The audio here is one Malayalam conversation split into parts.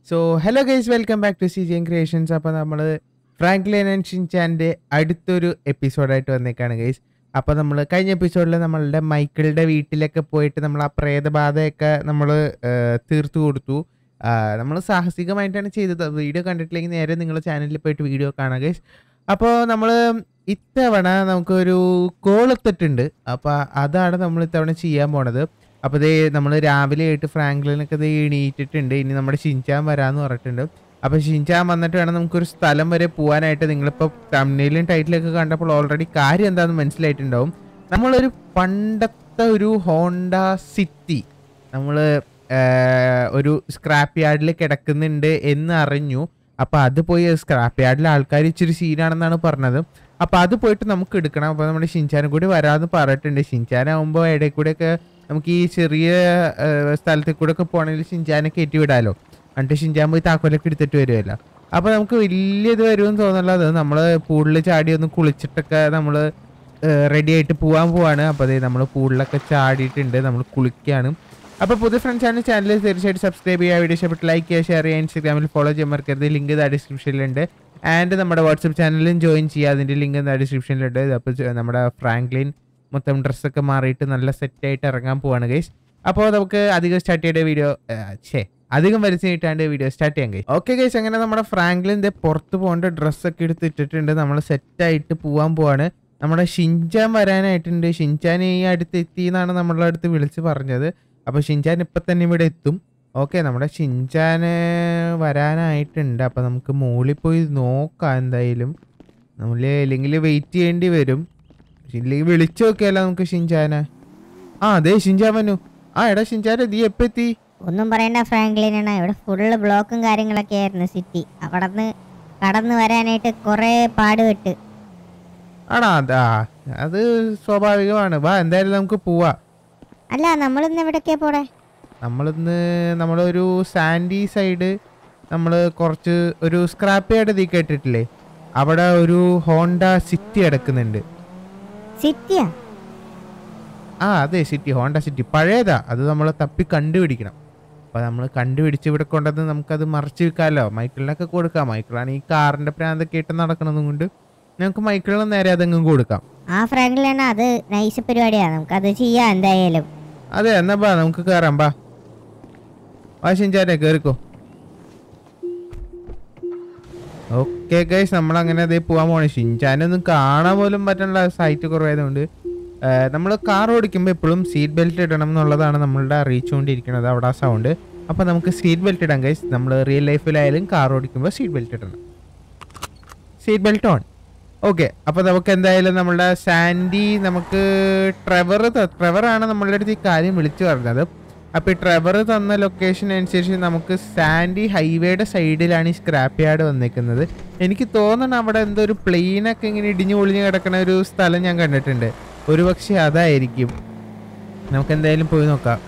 So hello guys welcome back to C G N creations അപ്പോൾ നമ്മൾ ഫ്രാങ്ക്ലിൻ ആൻഡ് ഷിൻചാൻ്റെ അടുത്തൊരു എപ്പിസോഡായിട്ട് വന്നേക്കാണ് ഗൈസ് അപ്പോൾ നമ്മൾ കഴിഞ്ഞ എപ്പിസോഡിൽ നമ്മളുടെ മൈക്കിളുടെ വീട്ടിലൊക്കെ പോയിട്ട് നമ്മൾ ആ പ്രേതബാധയൊക്കെ നമ്മൾ തീർത്തു കൊടുത്തു നമ്മൾ സാഹസികമായിട്ടാണ് ചെയ്തത് വീഡിയോ കണ്ടിട്ടില്ലെങ്കിൽ നേരെ നിങ്ങളുടെ ചാനലിൽ പോയിട്ട് വീഡിയോ കാണാം ഗൈസ് അപ്പോൾ നമ്മൾ ഇത്തവണ നമുക്കൊരു കോൾ എത്തിയിട്ടുണ്ട് അപ്പോൾ അതാണ് നമ്മൾ ഇത്തവണ ചെയ്യാൻ പോണത് അപ്പോൾ ദേ നമ്മൾ രാവിലെ ആയിട്ട് ഫ്രാങ്ക്ലിനൊക്കെ ദേ എണീറ്റിട്ടുണ്ട് ഇനി നമ്മുടെ ഷിൻചാൻ വരാമെന്ന് പറഞ്ഞിട്ടുണ്ട് അപ്പോൾ ഷിൻചാൻ വന്നിട്ട് വേണം നമുക്കൊരു സ്ഥലം വരെ പോകാനായിട്ട് നിങ്ങളിപ്പോൾ തമ്മിലും ടൈറ്റിലൊക്കെ കണ്ടപ്പോൾ ഓൾറെഡി കാര്യം എന്താണെന്ന് മനസ്സിലായിട്ടുണ്ടാവും നമ്മളൊരു പണ്ടത്തെ ഒരു ഹോണ്ട സിറ്റി നമ്മൾ ഒരു സ്ക്രാപ്പ് യാർഡിൽ കിടക്കുന്നുണ്ട് എന്ന് അറിഞ്ഞു അപ്പോൾ അത് പോയി സ്ക്രാപ്പ് യാർഡിൽ ആൾക്കാർ ഇച്ചിരി സീനാണെന്നാണ് പറഞ്ഞത് അപ്പോൾ അത് പോയിട്ട് നമുക്ക് എടുക്കണം അപ്പോൾ നമ്മുടെ ഷിൻചാനും കൂടി വരാമെന്ന് പറഞ്ഞിട്ടുണ്ട് ഷിൻചാനാകുമ്പോൾ ഇടയിൽ കൂടെയൊക്കെ നമുക്ക് ഈ ചെറിയ ഏഹ്, സ്ഥലത്തിൽ കൂടെ ഒക്കെ പോകണമെങ്കിൽ ഷിൻചാനെ കയറ്റി വിടാലോ എന്നിട്ട് ഷിൻചാൻ പോയി താക്കോലൊക്കെ എടുത്തിട്ട് വരുമല്ലോ അപ്പോൾ നമുക്ക് വലിയ ഇത് വരുമെന്ന് തോന്നുന്നില്ല അത് നമ്മൾ പൂളിൽ ചാടി ഒന്ന് കുളിച്ചിട്ടൊക്കെ നമ്മൾ റെഡി ആയിട്ട് പോകാൻ പോവാണ് അപ്പോൾ അതെ നമ്മൾ പൂളിലൊക്കെ ചാടിയിട്ടുണ്ട് നമ്മൾ കുളിക്കുകയാണ് അപ്പോൾ പുതിയ ഫ്രണ്ട്സ് ആണ് ചാനൽ തീർച്ചയായിട്ടും സബ്സ്ക്രൈബ് ചെയ്യുക വീഡിയോ ഇഷ്ടപ്പെട്ട് ലൈക്ക് ചെയ്യുക ഷെയർ ചെയ്യുക ഇൻസ്റ്റാഗ്രാമിൽ ഫോളോ ചെയ്യാൻ മറക്കരുത് ലിങ്ക് ഇതാ ഡിസ്ക്രിപ്ഷനിലുണ്ട് ആൻഡ് നമ്മുടെ വാട്സപ്പ് ചാനലിലും ജോയിൻ ചെയ്യുക അതിൻ്റെ ലിങ്ക് ഇതാ ഡിസ്ക്രിപ്ഷനിലുണ്ട് അപ്പോൾ നമ്മുടെ ഫ്രാങ്ക്ലിൻ മൊത്തം ഡ്രസ്സൊക്കെ മാറിയിട്ട് നല്ല സെറ്റായിട്ട് ഇറങ്ങാൻ പോവാണ് ഗൈസ് അപ്പോൾ നമുക്ക് അധികം സ്റ്റാർട്ട് ചെയ്യേണ്ട വീഡിയോ ഛേ അധികം വരച്ചിട്ടാണ്ട് വീഡിയോ സ്റ്റാർട്ട് ചെയ്യാൻ കഴിയും ഓക്കെ ഗൈസ് അങ്ങനെ നമ്മുടെ ഫ്രാങ്ക്ലിൻ്റെ പുറത്ത് പോകേണ്ട ഡ്രസ്സൊക്കെ എടുത്ത് ഇട്ടിട്ടുണ്ട് നമ്മൾ സെറ്റായിട്ട് പോകാൻ പോവാണ് നമ്മുടെ ഷിൻചാൻ വരാനായിട്ടുണ്ട് ഷിൻചാൻ ഈ അടുത്ത് എത്തി എന്നാണ് നമ്മളെ അടുത്ത് വിളിച്ച് പറഞ്ഞത് അപ്പോൾ ഷിൻചാൻ ഇപ്പം തന്നെ ഇവിടെ എത്തും ഓക്കെ നമ്മുടെ ഷിൻചാൻ വരാനായിട്ടുണ്ട് അപ്പോൾ നമുക്ക് മുകളിൽ പോയി നോക്കാം എന്തായാലും നമ്മൾ അല്ലെങ്കിൽ വെയിറ്റ് ചെയ്യേണ്ടി വരും ഇല്ലെങ്കിൽ വിളിച്ചു നോക്കിയാലോ നമുക്ക് ഷിൻചാനെ ആ അതെ ഷിൻചാൻ വന്നു ആ എടാ ഷിൻചാനെ നീ എപ്പോൾ എത്തി ഒന്നും പറയണ്ട ഫ്രാങ്ക്ലിനാണ് ഇവിടെ ഫുള്ള് ബ്ലോക്കും കാര്യങ്ങളൊക്കെ ആയിരുന്നു സിറ്റി അവിടെ നിന്ന് കടന്നു വരാനായിട്ട് കുറേ പാടുപെട്ട് ആണോ അതാ അത് സ്വാഭാവികമാണ് വാ എന്തായാലും നമുക്ക് പോവാ അല്ല നമ്മളിന്ന് എവിടേക്കാ പോടെ നമ്മളിന്ന് നമ്മളൊരു സാൻഡി സൈഡ് നമ്മൾ കുറച്ച് ഒരു സ്ക്രാപ്പ് യാർഡ് തീ കേട്ടിട്ടില്ലേ അവിടെ ഒരു ഹോണ്ട സിറ്റി കിടക്കുന്നുണ്ട് സിറ്റിയാ ആ അതെ സിറ്റി ഹോണ്ട സിറ്റി പഴയതാ അത് നമ്മൾ തപ്പി കണ്ടുപിടിക്കണം അപ്പോൾ നമ്മൾ കണ്ടുപിടിച്ച് ഇവിടെ കൊണ്ടുവന്ന് നമുക്കത് മറച്ചു വെക്കാമല്ലോ മൈക്കിളിനൊക്കെ കൊടുക്കാം മൈക്കിളാണ് ഈ കാറിൻ്റെ പ്രാന്തൊക്കെ ഇട്ട് നടക്കണതും കൊണ്ട് നമുക്ക് മൈക്കിളിന് നേരെ അതെങ്ങും കൊടുക്കാം ആ ഫ്രാങ്ക്ലിനാണ് അത് നൈസ് പരിപാടിയാണ് നമുക്കത് ചെയ്യാം എന്തായാലും അതെ എന്നാ ബാ നമുക്ക് കയറാം ബാ വാശിഞ്ചാരെ കയറിക്കോ ഓക്കെ ഗൈസ് നമ്മൾ അങ്ങനെ അതേ പോകാൻ പോണേ ഷിൻചാനൊന്നും കാണാൻ പോലും പറ്റുള്ള സൈറ്റ് കുറവായതുകൊണ്ട് നമ്മൾ കാർ ഓടിക്കുമ്പോൾ എപ്പോഴും സീറ്റ് ബെൽറ്റ് ഇടണം എന്നുള്ളതാണ് നമ്മളുടെ അറിയിച്ചുകൊണ്ടിരിക്കുന്നത് അവിടെ ആ സൗണ്ട് അപ്പോൾ നമുക്ക് സീറ്റ് ബെൽറ്റ് ഇടാം ഗൈസ് നമ്മൾ റിയൽ ലൈഫിലായാലും കാർ ഓടിക്കുമ്പോൾ സീറ്റ് ബെൽറ്റ് ഇടണം സീറ്റ് ബെൽറ്റ് ഓൺ ഓക്കെ അപ്പോൾ നമുക്ക് എന്തായാലും നമ്മളുടെ സാൻഡി നമുക്ക് ട്രെവർ ട്രെവറാണ് നമ്മളുടെ അടുത്ത് ഈ കാര്യം വിളിച്ചു പറഞ്ഞത് അപ്പോൾ ഈ ട്രെവർ തന്ന ലൊക്കേഷൻ അനുസരിച്ച് നമുക്ക് സാൻഡി ഹൈവേയുടെ സൈഡിലാണ് ഈ സ്ക്രാപ്പ് യാർഡ് വന്നിരിക്കുന്നത് എനിക്ക് തോന്നണം അവിടെ എന്തോ ഒരു പ്ലെയിനൊക്കെ ഇങ്ങനെ ഇടിഞ്ഞു പൊളിഞ്ഞ് കിടക്കുന്ന ഒരു സ്ഥലം ഞാൻ കണ്ടിട്ടുണ്ട് ഒരു പക്ഷേ അതായിരിക്കും നമുക്ക് എന്തായാലും പോയി നോക്കാം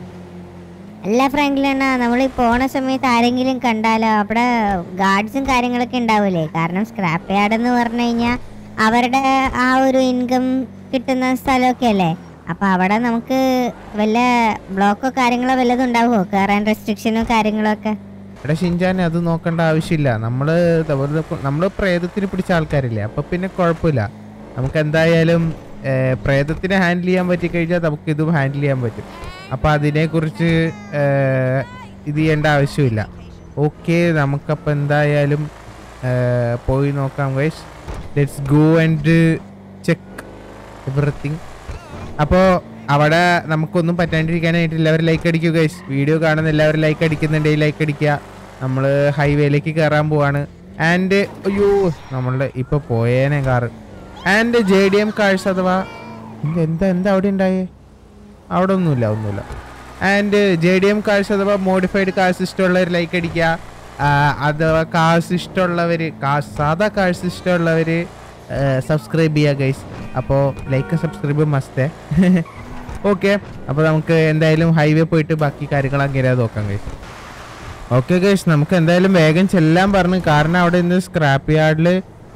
അല്ല ഫ്രാങ്ക്ലിനാ നമ്മൾ ഈ പോണ സമയത്ത് ആരെങ്കിലും കണ്ടാലോ അവിടെ ഗാർഡ്സും കാര്യങ്ങളൊക്കെ ഉണ്ടാവൂലേ കാരണം സ്ക്രാപ്പ് യാർഡ് എന്ന് പറഞ്ഞു കഴിഞ്ഞാൽ അവരുടെ ആ ഒരു ഇൻകം കിട്ടുന്ന സ്ഥലമൊക്കെ അല്ലേ അപ്പൊ അവിടെ നമുക്ക് വല്ല ബ്ലോക്കോ കാര്യങ്ങളോ വല്ലതും ഉണ്ടാവുമോ കയറാൻ റെസ്ട്രിക്ഷനോ കാര്യങ്ങളോ ഒക്കെ എടാ ഷിൻചാൻ അത് നോക്കേണ്ട ആവശ്യമില്ല നമ്മൾ നമ്മൾ പ്രേതത്തിന് പിടിച്ച ആൾക്കാരില്ലേ അപ്പൊ പിന്നെ കുഴപ്പമില്ല നമുക്ക് എന്തായാലും ഏർ, പ്രേതത്തിനെ ഹാൻഡിൽ ചെയ്യാൻ പറ്റി കഴിഞ്ഞാൽ നമുക്ക് ഇതും ഹാൻഡിൽ ചെയ്യാൻ പറ്റും അപ്പൊ അതിനെക്കുറിച്ച് ഏർ, ഇത് ചെയ്യേണ്ട ആവശ്യമില്ല ഓക്കെ നമുക്കപ്പോൾ എന്തായാലും ഏർ, പോയി നോക്കാം guys let's go and check everything അപ്പോൾ അവിടെ നമുക്കൊന്നും പറ്റാണ്ടിരിക്കാനായിട്ട് എല്ലാവരും ലൈക്ക് അടിക്കുക ഗൈസ് വീഡിയോ കാണുന്ന എല്ലാവരും ലൈക്ക് അടിക്കുന്നുണ്ടെങ്കിൽ ലൈക്ക് അടിക്കുക നമ്മൾ ഹൈവേയിലേക്ക് കയറാൻ പോവാണ് ആൻഡ് അയ്യോ നമ്മളുടെ ഇപ്പോൾ പോയേനെ car and J D M കാഴ്ച അഥവാ എന്ത് എന്താ എന്താ അവിടെ ഉണ്ടായേ അവിടെ ഒന്നുമില്ല ഒന്നുമില്ല ആൻഡ് ജെ ഡി എം കാഴ്ച അഥവാ മോഡിഫൈഡ് കാഴ്ച ഇഷ്ടമുള്ളവർ ലൈക്ക് അടിക്കുക ആ, അഥവാ കാഴ്ച ഇഷ്ടമുള്ളവർ കാ- സാധാ കാഴ്ച ഇഷ്ടമുള്ളവർ സബ്സ്ക്രൈബ് ചെയ്യുക ഗൈസ് അപ്പോൾ ലൈക്ക് സബ്സ്ക്രൈബ് മസ്റ്റേ ഓക്കെ അപ്പോൾ നമുക്ക് എന്തായാലും ഹൈവേ പോയിട്ട് ബാക്കി കാര്യങ്ങൾ അങ്ങനെ നോക്കാം ഗൈസ് ഓക്കെ ഗൈസ് നമുക്ക് എന്തായാലും വേഗം ചെല്ലാൻ പറഞ്ഞു കാരണം അവിടെ ഇന്ന് സ്ക്രാപ്പ് യാർഡിൽ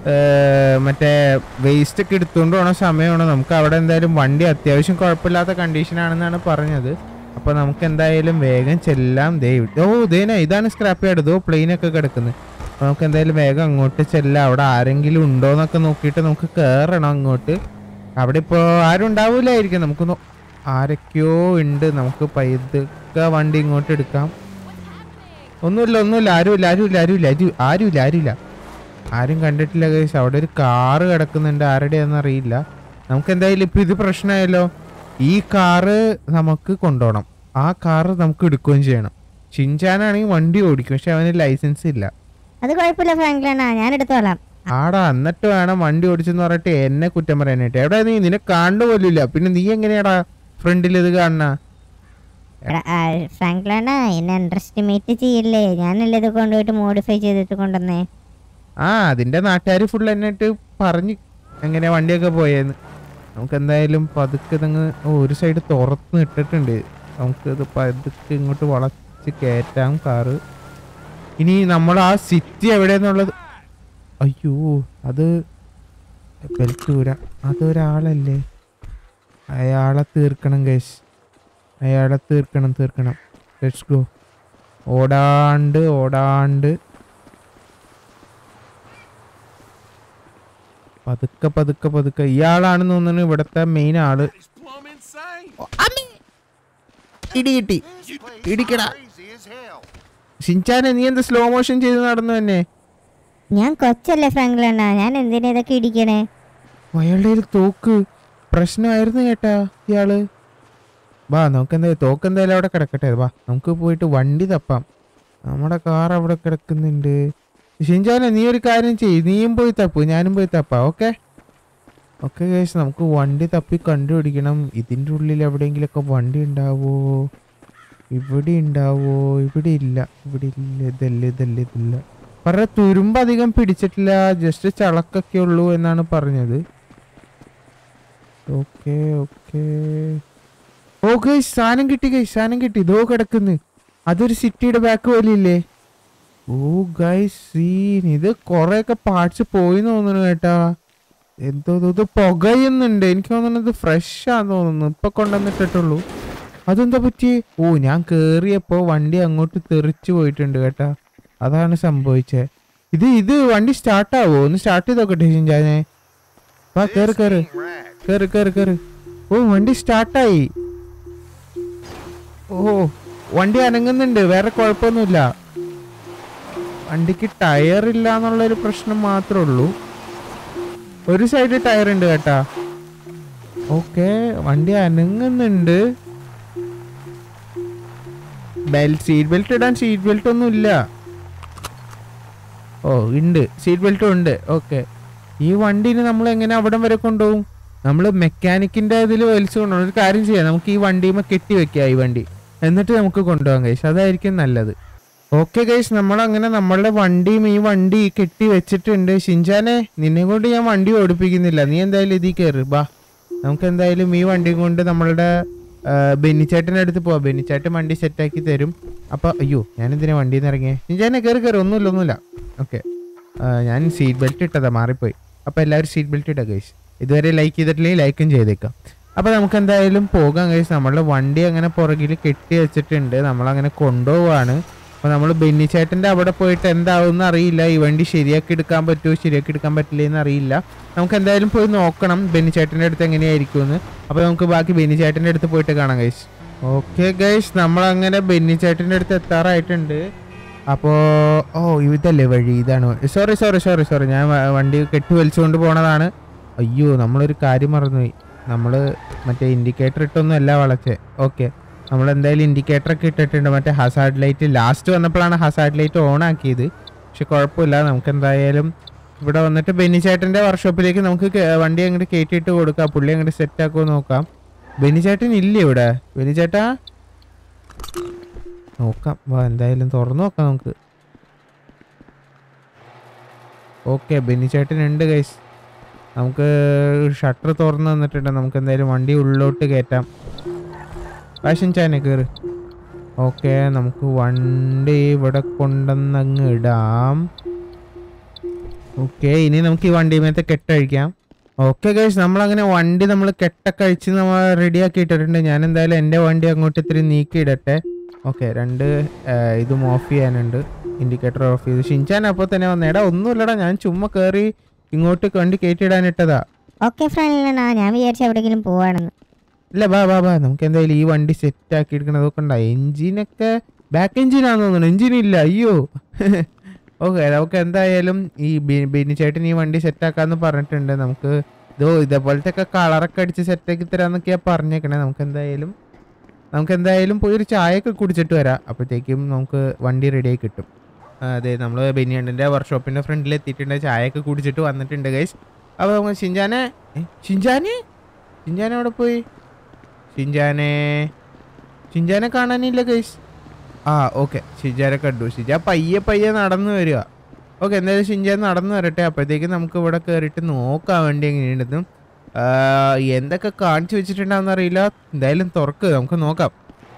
മറ്റേ വേസ്റ്റ് ഒക്കെ എടുത്തുകൊണ്ട് പോണ സമയമാണ് നമുക്ക് അവിടെ എന്തായാലും വണ്ടി അത്യാവശ്യം കുഴപ്പമില്ലാത്ത കണ്ടീഷനാണെന്നാണ് പറഞ്ഞത് അപ്പൊ നമുക്ക് എന്തായാലും വേഗം ചെല്ലാം ദേ ഇവിടെ- ഓ ദേന ഇതാണ് സ്ക്രാപ്പ് യാർഡ് ഇതോ പ്ലെയിൻ ഒക്കെ കിടക്കുന്നത് അപ്പൊ നമുക്ക് എന്തായാലും വേഗം അങ്ങോട്ട് ചെല്ലാം അവിടെ ആരെങ്കിലും ഉണ്ടോ എന്നൊക്കെ നോക്കിയിട്ട് നമുക്ക് കയറണം അങ്ങോട്ട് അവിടെ ഇപ്പോൾ ആരും ഉണ്ടാവൂലായിരിക്കും നമുക്ക് നോ- ആരൊക്കെയോ ഉണ്ട് നമുക്ക് പൈതൊക്കെ വണ്ടി ഇങ്ങോട്ട് എടുക്കാം ഒന്നുമില്ല ഒന്നുമില്ല ആരുമില്ല ആരുമില്ല ആരുമില്ല ആരു- ആരുമില്ല ആരുമില്ല ആരും കണ്ടിട്ടില്ല കേസ് അവിടെ ഒരു കാറ് കിടക്കുന്നുണ്ട് ആരുടെയാണെന്ന് അറിയില്ല നമുക്ക് എന്തായാലും ഇപ്പൊ ഇത് പ്രശ്നമായല്ലോ ഈ കാറ് നമുക്ക് കൊണ്ടുപോകണം ആ കാറ് നമുക്ക് എടുക്കുകയും ചെയ്യണം ഷിൻചാനാണെങ്കിൽ വണ്ടി ഓടിക്കും പക്ഷെ അവന് ലൈസൻസ് ഇല്ല അത് കുഴപ്പമില്ല ഫ്രാങ്ക്ലിനാ ഞാൻ എടുത്തോളാം ആടാ എന്നിട്ട് വേണം വണ്ടി ഓടിച്ചെന്ന് പറഞ്ഞിട്ട് എന്നെ കുറ്റം പറയാനായിട്ട് എവിടെ നീ നിന്നെ കാണുക പോലുമില്ല പിന്നെ നീ എങ്ങനെയാടാ ഫ്രണ്ടിൽ ഇത് കാണുന്ന എടാ, ആ, ഫ്രാങ്ക്ലിനാ എന്നെ അണ്ടർ എസ്റ്റിമേറ്റ് ചെയ്യില്ലേ ഞാനല്ലേ ഇത് കൊണ്ടുപോയിട്ട് മോഡിഫൈ ചെയ്തിട്ട് കൊണ്ടുവന്നേ ആ അതിന്റെ നാട്ടുകാർ ഫുൾ എന്നിട്ട് പറഞ്ഞ് എങ്ങനെ വണ്ടിയൊക്കെ പോയെന്ന് നമുക്ക് എന്തായാലും പതുക്കെ ഇതങ്ങ് ഓ, ഒരു സൈഡ് തുറന്ന് ഇട്ടിട്ടുണ്ട് നമുക്ക് ഇത് പതുക്കെ ഇങ്ങോട്ട് വളച്ച് കയറ്റാം കാറ് ഇനി നമ്മൾ ആ സിറ്റി എവിടെയെന്നുള്ളത് അയ്യോ അത് ബെൽറ്റൂര അതൊരാളല്ലേ അയാളെ തീർക്കണം ഗൈസ് അയാളെ തീർക്കണം തീർക്കണം ലെറ്റ്സ് ഗോ ഓടാണ്ട് ഓടാണ്ട് പതുക്കെ പതുക്കെ പതുക്കെ ഇയാളാണെന്ന് തോന്നുന്നു ഇവിടത്തെ മെയിൻ ആള് It's plumb insane. ഇടി കിട്ടി This place ഇടിക്കടാ. crazy as hell. ഷിൻചാനെ നീ എന്താ സ്ലോ മോഷൻ ചെയ്ത് നടന്നു തന്നെ ഞാൻ കൊച്ചല്ലേ ഫ്രാങ്ക്ലിനാ ഞാൻ എന്തിനാ ഇതൊക്കെ ഇടിക്കണേ അയാളുടെ കയ്യിൽ തോക്ക് പ്രശ്നമായിരുന്നു കേട്ടാ ഇയാള് വാ നമുക്ക് എന്താ തോക്ക് എന്തായാലും അവിടെ കിടക്കട്ടെ വാ നമുക്ക് പോയിട്ട് വണ്ടി തപ്പാം നമ്മുടെ കാർ അവിടെ കിടക്കുന്നുണ്ട് ഷിൻചാനെ നീ ഒരു കാര്യം ചെയ്യ് നീയും പോയി തപ്പു ഞാനും പോയി തപ്പാം ഓക്കെ ഓക്കെ കേസ് നമുക്ക് വണ്ടി തപ്പി കണ്ടുപിടിക്കണം ഇതിൻ്റെ ഉള്ളിൽ എവിടെയെങ്കിലുമൊക്കെ വണ്ടി ഉണ്ടാവോ ഇവിടെ ഉണ്ടാവോ ഇവിടെ ഇല്ല ഇവിടെ ഇല്ല ഇതല്ല ഇതല്ല ഇതില്ല പറഞ്ഞ തുരുമ്പ് അധികം പിടിച്ചിട്ടില്ല ജസ്റ്റ് ചളക്കൊക്കെ ഉള്ളൂ എന്നാണ് പറഞ്ഞത് ഓക്കെ ഓക്കെ ഓ ഗൈസ് സാധനം കിട്ടി ഗൈസ് സാധനം കിട്ടി ഇതോ കിടക്കുന്നു അതൊരു സിറ്റിയുടെ ബാക്ക് പോലെ ഇല്ലേ ഓ ഗൈസ് സീൻ ഇത് കുറെയൊക്കെ പാർട്സ് പോയി തോന്നുന്നു കേട്ടാ എന്തോ ഇത് ഇത് പുകയുന്നുണ്ട് എനിക്ക് തോന്നുന്നത് ഫ്രഷ് ആന്ന് തോന്നുന്നു ഇപ്പൊ കൊണ്ടുവന്നിട്ടുള്ളൂ അതെന്താ പറ്റി ഓ ഞാൻ കേറിയപ്പോ വണ്ടി അങ്ങോട്ട് തെറിച്ചു പോയിട്ടുണ്ട് കേട്ടാ അതാണ് സംഭവിച്ചേ ഇത് ഇത് വണ്ടി സ്റ്റാർട്ടാവോ ഒന്ന് സ്റ്റാർട്ട് ചെയ്ത് നോക്കട്ടെ ഷിൻജാനെ വാ കേറ് കേറ് Ain't right. കേറ് കേറ് കേറ് ഓ വണ്ടി സ്റ്റാർട്ടായി ഓ വണ്ടി അനങ്ങുന്നുണ്ട് വേറെ കുഴപ്പമൊന്നുമില്ല വണ്ടിക്ക് ടയർ ഇല്ല എന്നുള്ളൊരു പ്രശ്നം മാത്രമേ ഉള്ളൂ ഒരു സൈഡ് ടയർ ഉണ്ട് കേട്ടാ ഓക്കെ വണ്ടി അനങ്ങുന്നുണ്ട് ബെൽറ്റ് സീറ്റ് ബെൽറ്റ് ഇടാൻ സീറ്റ് ബെൽറ്റ് ഒന്നും ഇല്ല ഓ ഉണ്ട് സീറ്റ് ബെൽറ്റും ഉണ്ട് ഓക്കെ ഈ വണ്ടിന് നമ്മൾ എങ്ങനെ അവിടം വരെ കൊണ്ടുപോകും നമ്മൾ മെക്കാനിക്കിന്റെ ഇതിൽ വലിച്ചു കൊണ്ടുപോകും ഒരു കാര്യം ചെയ്യാം നമുക്ക് ഈ വണ്ടിയുമ്പോൾ കെട്ടി വെക്കാം ഈ വണ്ടി എന്നിട്ട് നമുക്ക് കൊണ്ടുപോകാം കൈസ് അതായിരിക്കും നല്ലത് ഓക്കെ ഗൈസ് നമ്മൾ അങ്ങനെ നമ്മളുടെ വണ്ടിയും ഈ വണ്ടി കെട്ടി വെച്ചിട്ടുണ്ട് ഷിൻചാനെ നിന്നെ കൊണ്ട് ഞാൻ വണ്ടി ഓടിപ്പിക്കുന്നില്ല നീ എന്തായാലും ഇതിൽ കയറ് ബാ നമുക്ക് എന്തായാലും ഈ വണ്ടിയും കൊണ്ട് നമ്മളുടെ ആ, ബെന്നിച്ചേട്ടൻ്റെ അടുത്ത് പോവാം ബെന്നിച്ചേട്ടൻ വണ്ടി സെറ്റാക്കി തരും അപ്പോൾ അയ്യോ ഞാൻ എന്തിനാ വണ്ടിയിൽ നിന്ന് ഇറങ്ങിയേ ഷിൻചാനെ കയറി കയറി ഒന്നുമില്ല ഒന്നുമില്ല ഓക്കെ ഞാൻ സീറ്റ് ബെൽറ്റ് ഇട്ടതാ മാറിപ്പോയി അപ്പോൾ എല്ലാവരും സീറ്റ് ബെൽറ്റ് ഇട്ടാ ഗൈസ് ഇതുവരെ ലൈക്ക് ചെയ്തിട്ടില്ലെങ്കിൽ ലൈക്കും ചെയ്തേക്കാം അപ്പോൾ നമുക്ക് എന്തായാലും പോകാം ഗൈസ് നമ്മളുടെ വണ്ടി അങ്ങനെ പുറകിൽ കെട്ടി വെച്ചിട്ടുണ്ട് നമ്മളങ്ങനെ കൊണ്ടുപോവാണ് അപ്പോൾ നമ്മൾ ബെന്നിച്ചേട്ടൻ്റെ അവിടെ പോയിട്ട് എന്താവും അറിയില്ല ഈ വണ്ടി ശരിയാക്കി എടുക്കാൻ പറ്റുമോ ശരിയാക്കി എടുക്കാൻ പറ്റില്ല എന്ന് അറിയില്ല നമുക്ക് എന്തായാലും പോയി നോക്കണം ബെന്നിച്ചേട്ടൻ്റെ അടുത്ത് എങ്ങനെയായിരിക്കും എന്ന് അപ്പോൾ നമുക്ക് ബാക്കി ബെന്നിച്ചേട്ടൻ്റെ അടുത്ത് പോയിട്ട് കാണാം ഗൈസ് ഓക്കെ ഗൈസ് നമ്മളങ്ങനെ ബെന്നിച്ചേട്ടൻ്റെ അടുത്ത് എത്താറായിട്ടുണ്ട് അപ്പോൾ ഓ ഇതല്ലേ വഴി ഇതാണ് സോറി സോറി സോറി സോറി ഞാൻ വ- വണ്ടി കെട്ടി വലിച്ചുകൊണ്ട് പോണതാണ് അയ്യോ നമ്മളൊരു കാര്യം മറന്നുപോയി നമ്മൾ മറ്റേ ഇൻഡിക്കേറ്റർ ഇട്ടൊന്നും അല്ല വളച്ചേ ഓക്കെ നമ്മൾ എന്തായാലും ഇൻഡിക്കേറ്റർ ഒക്കെ ഇട്ടിട്ടുണ്ട് മറ്റേ ഹസാർഡ് ലൈറ്റ് ലാസ്റ്റ് വന്നപ്പോഴാണ് ഹസാർഡ് ലൈറ്റ് ഓൺ ആക്കിയത് പക്ഷെ കുഴപ്പമില്ല നമുക്ക് എന്തായാലും ഇവിടെ വന്നിട്ട് ബെന്നിച്ചേട്ടൻ്റെ വർക്ക്ഷോപ്പിലേക്ക് നമുക്ക് കേ- വണ്ടി അങ്ങോട്ട് കയറ്റിയിട്ട് കൊടുക്കാം പുള്ളി അങ്ങോട്ട് സെറ്റ് ആക്കുമോ നോക്കാം ബെന്നിച്ചേട്ടൻ ഇല്ലേ ഇവിടെ ബെന്നിച്ചേട്ടാ നോക്കാം വാ എന്തായാലും തുറന്നു നോക്കാം നമുക്ക് ഓക്കെ ബെന്നിച്ചേട്ടൻ ഉണ്ട് ഗൈസ് നമുക്ക് ഷട്ടർ തുറന്നു തന്നിട്ടുണ്ട് നമുക്ക് എന്തായാലും വണ്ടി ഉള്ളിലോട്ട് കയറ്റാം ഫാഷൻ ചാനെ കയറ് ഓക്കെ നമുക്ക് വണ്ടി ഇവിടെ കൊണ്ടുവന്നങ്ങ് ഇടാം ഓക്കെ ഇനി നമുക്ക് ഈ വണ്ടി മേത്തെ കെട്ടഴിക്കാം ഓക്കെ ഗൈസ് നമ്മളങ്ങനെ വണ്ടി നമ്മൾ കെട്ടൊക്കെ അഴിച്ച് നമ്മൾ റെഡിയാക്കി ഇട്ടിട്ടുണ്ട് ഞാൻ എന്തായാലും എൻ്റെ വണ്ടി അങ്ങോട്ട് ഇത്തിരി നീക്കി ഇടട്ടെ ഓക്കെ രണ്ട് ആ, ഇതും ഓഫ് ചെയ്യാനുണ്ട് ഇൻഡിക്കേറ്റർ ഓഫ് ചെയ്ത് ഷിൻചാൻ അപ്പോൾ തന്നെ വന്നേടാ ഒന്നുമില്ലടാ ഞാൻ ചുമ്മാ കയറി ഇങ്ങോട്ട് വണ്ടി കയറ്റിയിടാനിട്ടതാ ഓക്കെ ഫ്രണ്ട്ലിനാ ഞാൻ വിചാരിച്ചു എവിടെയെങ്കിലും പോവാണെന്ന് ഇല്ല ബാ ബാ ബാ നമുക്ക് എന്തായാലും ഈ വണ്ടി സെറ്റ് ആക്കി എടുക്കണതൊക്കെ ഉണ്ടായി എഞ്ചിനൊക്കെ ബാക്ക് എഞ്ചിനാന്ന് തോന്നുന്നു എഞ്ചിൻ ഇല്ല അയ്യോ ഓക്കെ നമുക്ക് എന്തായാലും ഈ ബി- ബിനി ചേട്ടൻ ഈ വണ്ടി സെറ്റ് ആക്കാന്ന് പറഞ്ഞിട്ടുണ്ട് നമുക്ക് ഇതോ ഇതേപോലത്തെ ഒക്കെ കളറൊക്കെ അടിച്ച് സെറ്റ് ആക്കി തരാന്നൊക്കെയാ പറഞ്ഞേക്കണേ നമുക്ക് എന്തായാലും നമുക്ക് എന്തായാലും പോയി ഒരു ചായയൊക്കെ കുടിച്ചിട്ട് വരാം അപ്പോഴത്തേക്കും നമുക്ക് വണ്ടി റെഡിയായി കിട്ടും ആ, അതെ നമ്മൾ ബെനിയണ്ണൻ്റെ വർക്ക്ഷോപ്പിൻ്റെ ഫ്രണ്ടിൽ എത്തിയിട്ടുണ്ട് ചായയൊക്കെ കുടിച്ചിട്ട് വന്നിട്ടുണ്ട് ഗൈസ് അപ്പോൾ നമുക്ക് ഷിൻജാനെ ഏ, ഷിൻജാനെ ഷിൻജാൻ എവിടെ പോയി ഷിൻജാനെ ഷിൻജാനെ കാണാനില്ല ഗൈസ് ആ ഓക്കെ ഷിൻജാനെ കണ്ടു ഷിജാ പയ്യെ പയ്യെ നടന്നു വരിക ഓക്കെ എന്തായാലും ഷിൻജാൻ നടന്നു വരട്ടെ അപ്പോഴത്തേക്കും നമുക്ക് ഇവിടെ കയറിയിട്ട് നോക്കാൻ വേണ്ടി എങ്ങനെയുണ്ടെന്നും ആ, എന്തൊക്കെ കാണിച്ചു വെച്ചിട്ടുണ്ടാവുന്ന അറിയില്ല എന്തായാലും തുറക്ക് നമുക്ക് നോക്കാം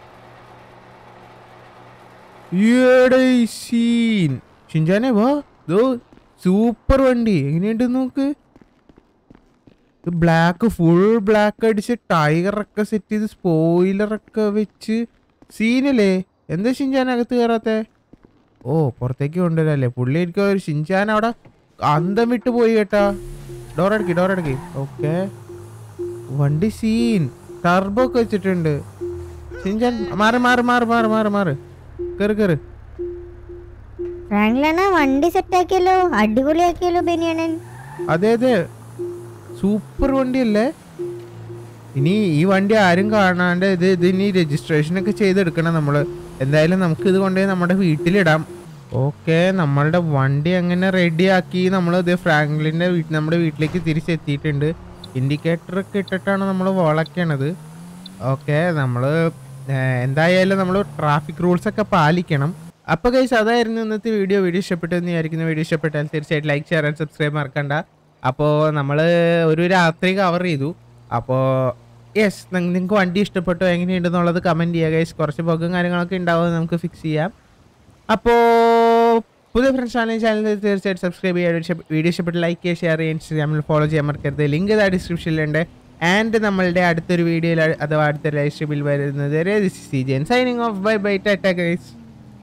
ഈയെടേ ഈ സീൻ ഷിൻജാനെ വാ ദോ സൂപ്പർ വണ്ടി എങ്ങനെയുണ്ട് നോക്ക് ബ്ലാക്ക് ഫുൾ ബ്ലാക്ക് അടിച്ച് ടയറൊക്കെ സെറ്റ് ചെയ്ത് സ്പോയിലറൊക്കെ വെച്ച് സീനല്ലേ എന്താ ഷിൻചാൻ അകത്ത് കയറാത്തെ ഓ പുറത്തേക്ക് കൊണ്ടുവരല്ലേ പുള്ളി എനിക്ക് ഒരു ഷിൻചാൻ അവിടെ അന്തം വിട്ട് പോയി കേട്ടാ ഡോറടക്കി ഡോറടക്കി ഓക്കെ വണ്ടി സീൻ ടർബോ ഒക്കെ വെച്ചിട്ടുണ്ട് ഷിൻചാൻ മാറി മാറി മാറി മാറി മാറി മാറി കയറി കയറി ഫ്രാങ്ക്ലണ്ണ വണ്ടി സെറ്റാക്കിയല്ലോ അടിപൊളിയാക്കിയല്ലോ ബെനിയണ്ണൻ അതെ അതെ സൂപ്പർ വണ്ടിയല്ലേ ഇനി ഈ വണ്ടി ആരും കാണാണ്ട് ഇത് ഇത് ഇനി രജിസ്ട്രേഷൻ ഒക്കെ ചെയ്തെടുക്കണം നമ്മൾ എന്തായാലും നമുക്ക് ഇത് കൊണ്ടുപോയി നമ്മുടെ വീട്ടിലിടാം ഓക്കെ നമ്മളുടെ വണ്ടി അങ്ങനെ റെഡിയാക്കി നമ്മൾ ഇത് ഫ്രാങ്ക്ലിൻ്റെ വീട്ടിൽ നമ്മുടെ വീട്ടിലേക്ക് തിരിച്ചെത്തിയിട്ടുണ്ട് ഇൻഡിക്കേറ്റർ ഒക്കെ ഇട്ടിട്ടാണ് നമ്മൾ വളയ്ക്കണത് ഓക്കെ നമ്മൾ എന്തായാലും നമ്മൾ ട്രാഫിക് റൂൾസ് ഒക്കെ പാലിക്കണം അപ്പോൾ ഗൈസ് അതായിരുന്നു ഇന്നത്തെ വീഡിയോ വീഡിയോ ഇഷ്ടപ്പെട്ടു എന്ന് വിചാരിക്കുന്ന വീഡിയോ ഇഷ്ടപ്പെട്ടാൽ തീർച്ചയായിട്ടും ലൈക്ക് ഷെയർ ആൻഡ് സബ്സ്ക്രൈബ് മറക്കണ്ട അപ്പോൾ നമ്മൾ ഒരു രാത്രി കവർ ചെയ്തു അപ്പോൾ യെസ് നിങ്ങൾക്ക് വണ്ടി ഇഷ്ടപ്പെട്ടോ എങ്ങനെയുണ്ടെന്നുള്ളത് കമൻറ്റ് ചെയ്യുക ഗൈസ് കുറച്ച് ബഗും കാര്യങ്ങളൊക്കെ ഉണ്ടാവും നമുക്ക് ഫിക്സ് ചെയ്യാം അപ്പോൾ പുതിയ ഫ്രണ്ട്സ് ആണെങ്കിൽ ചാനൽ തീർച്ചയായിട്ടും സബ്സ്ക്രൈബ് ചെയ്യുക വീഡിയോ ഇഷ്ടപ്പെട്ട് ലൈക്ക് ചെയ്യുക ഷെയർ ചെയ്യുക ഇൻസ്റ്റാഗ്രാമിൽ ഫോളോ ചെയ്യാൻ മറക്കരുത് ലിങ്ക് ഇതാ ഡിസ്ക്രിപ്ഷനിലുണ്ട് ആൻഡ് നമ്മളുടെ അടുത്തൊരു വീഡിയോയിൽ അഥവാ അടുത്ത ലൈവ് സ്ട്രീമിൽ വരുന്നത് signing off bye bye tata guys